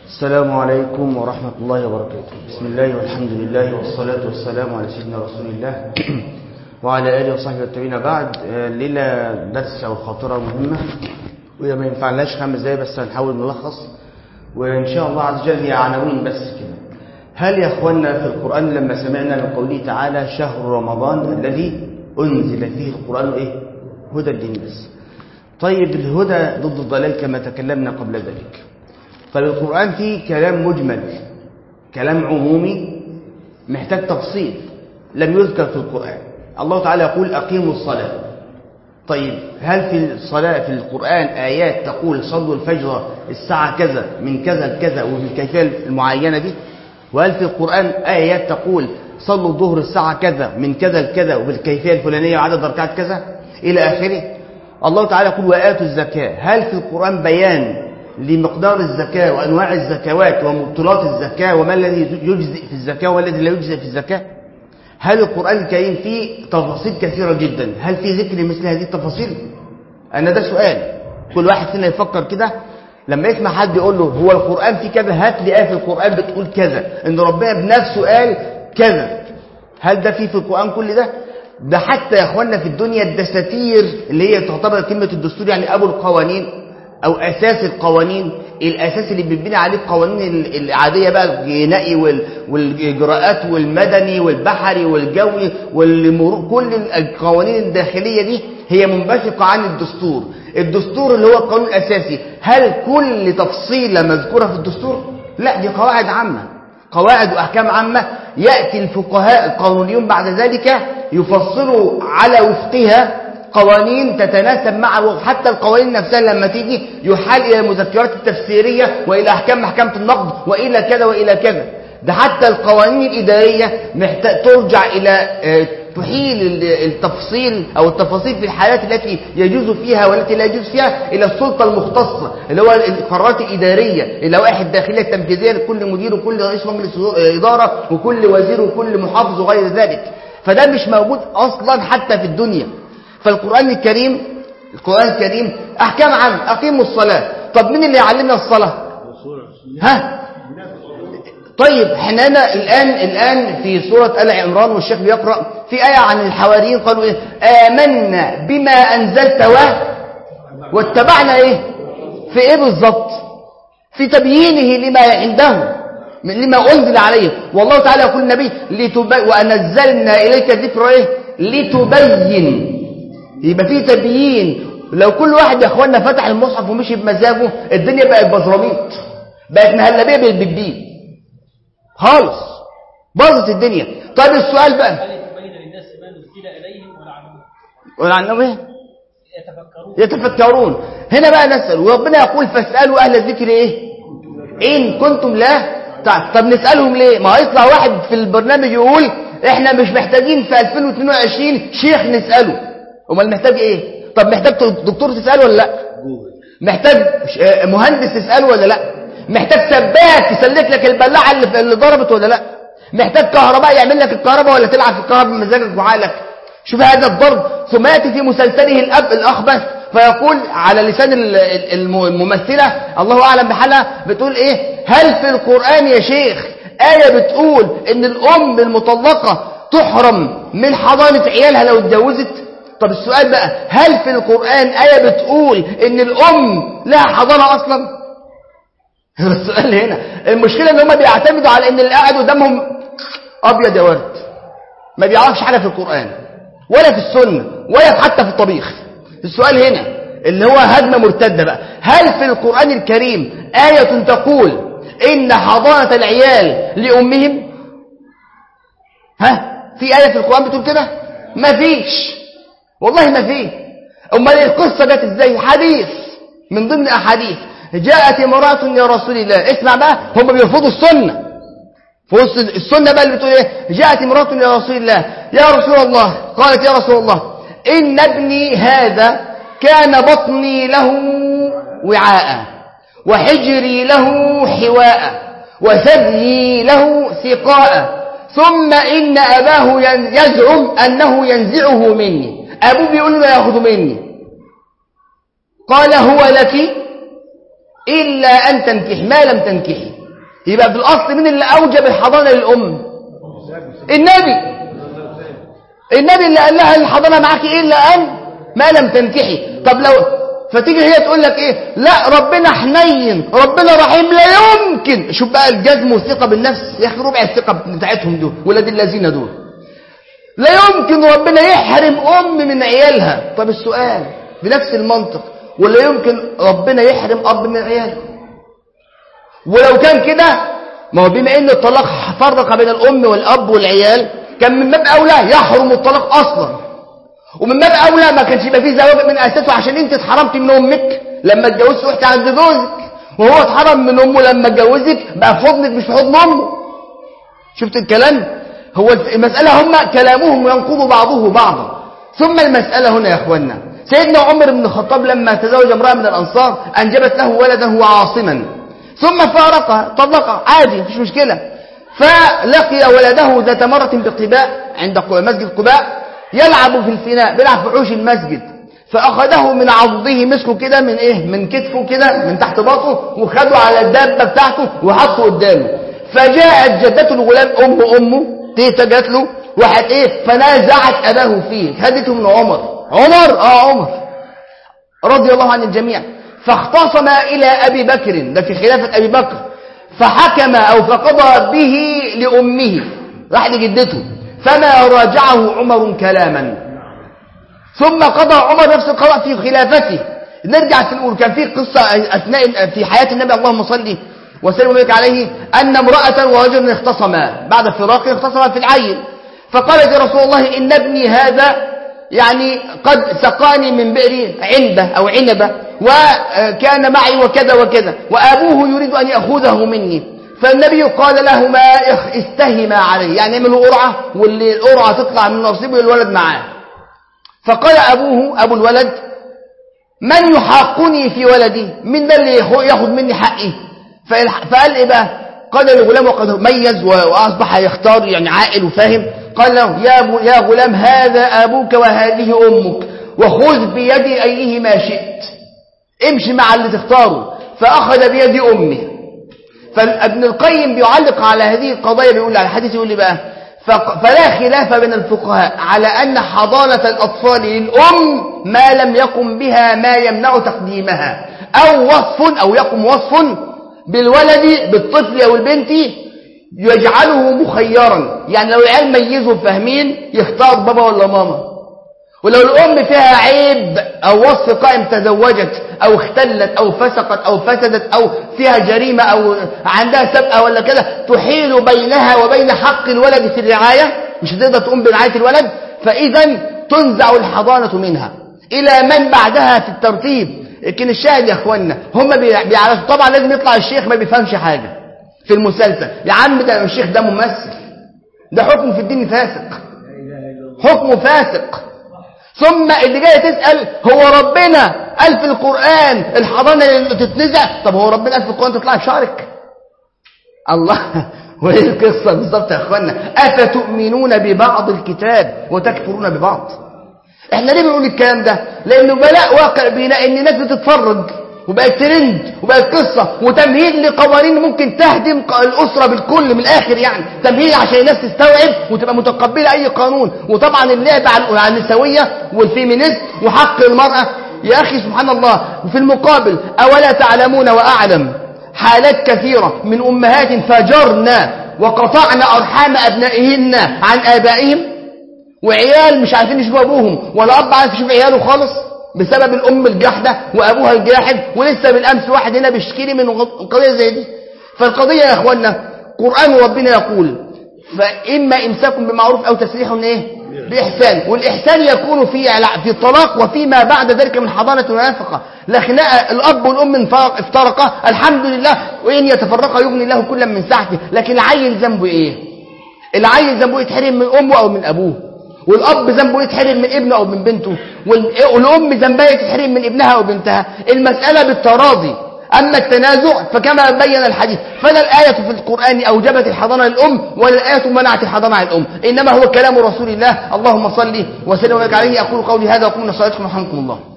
السلام عليكم ورحمة الله وبركاته بسم الله والحمد لله والصلاة والسلام على سيدنا رسول الله وعلى آله وصحبه والتابعين بعد ليلة درس أو خاطرة مهمة وهي ما ينفعناش خمس دقايق بس هنحاول نلخص وإن شاء الله عز وجل هي عناوين بس كده هل يا أخوانا في القرآن لما سمعنا من قوله تعالى شهر رمضان الذي أنزل فيه القرآن إيه هدى للناس طيب الهدى ضد الضلال كما تكلمنا قبل ذلك فالقرآن فيه كلام مجمل كلام عمومي محتاج تفصيل لم يذكر في القرآن الله تعالى يقول أقيموا الصلاة طيب هل في الصلاة في القرآن آيات تقول صلوا الفجر الساعة كذا من كذا لكذا وبالكيفية المعينة دي وهل في القرآن آيات تقول صلوا الظهر الساعة كذا من كذا لكذا وبالكيفية الفلانية وعدد ركعات كذا إلى آخره الله تعالى يقول وآتوا الزكاة هل في القرآن بيان لمقدار الزكاة وأنواع الزكوات ومبطلات الزكاة وما الذي يجزئ في الزكاة وما الذي لا يجزئ في الزكاة هل القرآن الكريم فيه تفاصيل كثيرة جدا هل في ذكر مثل هذه التفاصيل أنا ده سؤال كل واحد فينا يفكر كده لما يسمع حد يقول له هو القرآن فيه كذا هات لي آية في القرآن بتقول كذا إن ربنا بنفسه قال كذا هل ده فيه في القرآن كل ده ده حتى يا اخوانا في الدنيا الدساتير اللي هي تعتبر كلمة الدستور يعني أبو القوانين أو أساس القوانين الأساس اللي بيبني عليه القوانين العادية بقى الجنائي والإجراءات والمدني والبحري والجوي والمرور كل القوانين الداخلية دي هي منبثقة عن الدستور الدستور اللي هو القانون الأساسي هل كل تفصيلة مذكورة في الدستور؟ لا دي قواعد عامة قواعد وأحكام عامة يأتي الفقهاء القانونيون بعد ذلك يفصلوا على وفقها قوانين تتناسب مع حتى القوانين نفسها لما تيجي يحال إلى المذكرات التفسيرية وإلى أحكام محكمة النقد وإلى كذا وإلى كذا ده حتى القوانين الإدارية محتاج ترجع إلى تحيل التفصيل أو التفاصيل في الحالات التي يجوز فيها والتي لا يجوز فيها إلى السلطة المختصة اللي هو القرارات الإدارية اللوائح الداخلية التنفيذية لكل مدير وكل رئيس مجلس إدارة وكل وزير وكل محافظ وغير ذلك فده مش موجود أصلا حتى في الدنيا فالقرآن الكريم القرآن الكريم أحكام عام أقيموا الصلاة طب مين اللي يعلمنا الصلاة ها طيب احنا هنا الآن الآن في سورة آل عمران والشيخ بيقرأ في آية عن الحواريين قالوا إيه آمنا بما أنزلت و واتبعنا إيه في إيه بالظبط في تبيينه لما عنده لما أنزل عليه والله تعالى يقول النبي لتبي وأنزلنا إليك الذكر إيه لتبين يبقى في تبيين لو كل واحد يا اخوانا فتح المصحف ومشي بمزاجه الدنيا بقت بزراميط بقت مهلبيه بالبيبين خالص باظت الدنيا طيب السؤال بقى تبين للناس ما نزل اليهم ولعلهم ولعنهم ايه يتفكرون يتفكرون هنا بقى نسأل وربنا يقول فاسألوا أهل الذكر إيه إن كنتم لا طيب, طب نسألهم ليه ما هيطلع واحد في البرنامج يقول إحنا مش محتاجين في 2022 شيخ نسأله امال محتاج إيه طب محتاج دكتور تسأله ولا لا محتاج مهندس تسأله ولا لا محتاج سباك يسلك لك البلاعة اللي اللي ضربت ولا لا محتاج كهرباء يعمل لك الكهرباء ولا تلعب في الكهرباء بمزاجك وعقلك شوف هذا الضرب ثم يأتي في مسلسله الأب الأخبث فيقول على لسان الممثلة الله أعلم بحالها بتقول إيه هل في القرآن يا شيخ آية بتقول إن الأم المطلقة تحرم من حضانة عيالها لو اتجوزت طب السؤال بقى هل في القرآن آية بتقول إن الأم لها حضانة أصلا هو السؤال هنا المشكلة إن هم بيعتمدوا على إن اللي قاعد قدامهم أبيض يا ورد ما بيعرفش حاجة في القرآن ولا في السنة ولا حتى في الطبيخ السؤال هنا اللي هو هدمة مرتدة بقى هل في القرآن الكريم آية تقول إن حضانة العيال لأمهم ها في آية في القرآن بتقول كده ما فيش والله ما فيه امال القصة جت ازاي حديث من ضمن أحاديث جاءت امرأة يا رسول الله اسمع بقى هم بيرفضوا السنة في وسط السنة بقى اللي بتقول ايه جاءت امرأة يا رسول الله يا رسول الله قالت يا رسول الله إن ابني هذا كان بطني له وعاء وحجري له حواء وثديي له سقاء ثم إن أباه يزعم أنه ينزعه مني أبوه بيقول له ياخذ مني قال هو لك إلا أن تنكح ما لم تنكحي يبقى في الأصل مين اللي أوجب الحضانة للأم النبي النبي اللي قال لها الحضانة معاك إيه إلا أن ما لم تنكحي طب لو فتيجي هي تقول لك إيه لا ربنا حنين ربنا رحيم لا يمكن شوف بقى الجزم والثقة بالنفس يا أخي ربع الثقة بتاعتهم دول ولاد الذين دول لا يمكن ربنا يحرم أم من عيالها طب السؤال بنفس المنطق ولا يمكن ربنا يحرم أب من عياله ولو كان كده ما هو بما ان الطلاق فرق بين الام والاب والعيال كان من باب اولى يحرم الطلاق اصلا ومن باب اولى ما كانش يبقى فيه زواج من اساسه عشان انت اتحرمت من امك لما اتجوزت رحت عند جوزك وهو اتحرم من امه لما اتجوزك بقى في حضنك مش في حضن امه شفت الكلام هو المساله هم كلامهم ينقض بعضه بعضا ثم المساله هنا يا اخوانا سيدنا عمر بن الخطاب لما تزوج امراه من الانصار انجبت له ولدا عاصما ثم فارقها طلقها عادي مفيش مشكلة فلقي ولده ذات مرة بقباء عند مسجد قباء يلعب في الفناء بيلعب في حوش المسجد فأخذه من عضده مسكه كده من إيه من كتفه كده من تحت باطه وخده على الدابة بتاعته وحطه قدامه فجاءت جدته الغلام أم أمه تيتا جات له واحد إيه فنازعت أباه فيه خدته من عمر عمر آه عمر رضي الله عن الجميع فاختصم إلى أبي بكر ده في خلافة أبي بكر فحكم أو فقضى به لأمه راح لجدته فما راجعه عمر كلاما ثم قضى عمر نفس القضاء في خلافته نرجع نقول كان في قصة أثناء في حياة النبي اللهم صل وسلم وبارك عليه أن امرأة ورجل اختصما بعد فراقه اختصما في العين فقالت يا رسول الله إن ابني هذا يعني قد سقاني من بئر عنبة أو عنبة وكان معي وكذا وكذا وأبوه يريد أن يأخذه مني فالنبي قال لهما استهما عليه يعني اعملوا قرعة واللي القرعة تطلع من نصيبه الولد معاه فقال أبوه أبو الولد من يحاقني في ولدي من ده اللي ياخذ مني حقي فقال إيه بقى قال الغلام وقد ميز وأصبح يختار يعني عاقل وفاهم قال له يا, أبو يا غلام هذا أبوك وهذه أمك وخذ بيد أيهما شئت امشي مع اللي تختاره فأخذ بيد أمه فابن القيم بيعلق على هذه القضايا بيقول على الحديث يقول لي بقى فلا خلاف بين الفقهاء على أن حضانة الأطفال للأم ما لم يقم بها ما يمنع تقديمها أو وصف أو يقم وصف بالولد بالطفل أو البنت يجعله مخيرا يعني لو العيال ميزوا فاهمين يختار بابا ولا ماما ولو الأم فيها عيب أو وصف قائم تزوجت أو اختلت أو فسقت أو فسدت أو فيها جريمة أو عندها سبقة ولا كده تحيل بينها وبين حق الولد في الرعاية مش هتقدر تقوم برعاية الولد فإذا تنزع الحضانة منها إلى من بعدها في الترتيب لكن الشاهد يا أخوانا هم بيعرفوا طبعا لازم يطلع الشيخ ما بيفهمش حاجة في المسلسل يا عم ده الشيخ ده ممثل ده حكم في الدين فاسق حكمه فاسق ثم اللي جاي تسأل هو ربنا قال في القرآن الحضانة اللي تتنزع طب هو ربنا قال في القرآن تطلع بشعرك الله وايه القصة بالظبط يا اخوانا افتؤمنون ببعض الكتاب وتكفرون ببعض احنا ليه بنقول الكلام ده لانه بلاء واقع بينا ان الناس بتتفرج وبقت ترند وبقت قصة وتمهيد لقوانين ممكن تهدم الأسرة بالكل من الآخر يعني تمهيد عشان الناس تستوعب وتبقى متقبلة أي قانون وطبعا اللعب على النسوية والفيمينيست وحق المرأة يا أخي سبحان الله وفي المقابل أولا تعلمون وأعلم حالات كثيرة من أمهات فجرنا وقطعنا أرحام أبنائهن عن آبائهم وعيال مش عارفين يشوفوا أبوهم ولا أب عارف يشوف عياله خالص بسبب الأم الجحدة وأبوها الجاحد ولسه بالأمس واحد هنا بيشكي لي من قضية زي دي فالقضية يا أخوانا قرآن ربنا يقول فإما إمساك بمعروف أو تسريح إيه بإحسان والإحسان يكون في في الطلاق وفيما بعد ذلك من حضانة ونفقة لكن الأب والأم افترقا الحمد لله وإن يتفرقا يغني الله كلا من سعته لكن العيل ذنبه إيه العيل ذنبه يتحرم من أمه أو من أبوه والأب ذنبه يتحرم من ابنه أو من بنته والأم ذنبها يتحرم من ابنها أو بنتها المسألة بالتراضي أما التنازع فكما بين الحديث فلا الآية في القرآن أوجبت الحضانة للأم ولا الآية منعت الحضانة عن الأم إنما هو كلام رسول الله اللهم صل وسلم وبارك عليه أقول قولي هذا وقوم صلاتكم رحمكم الله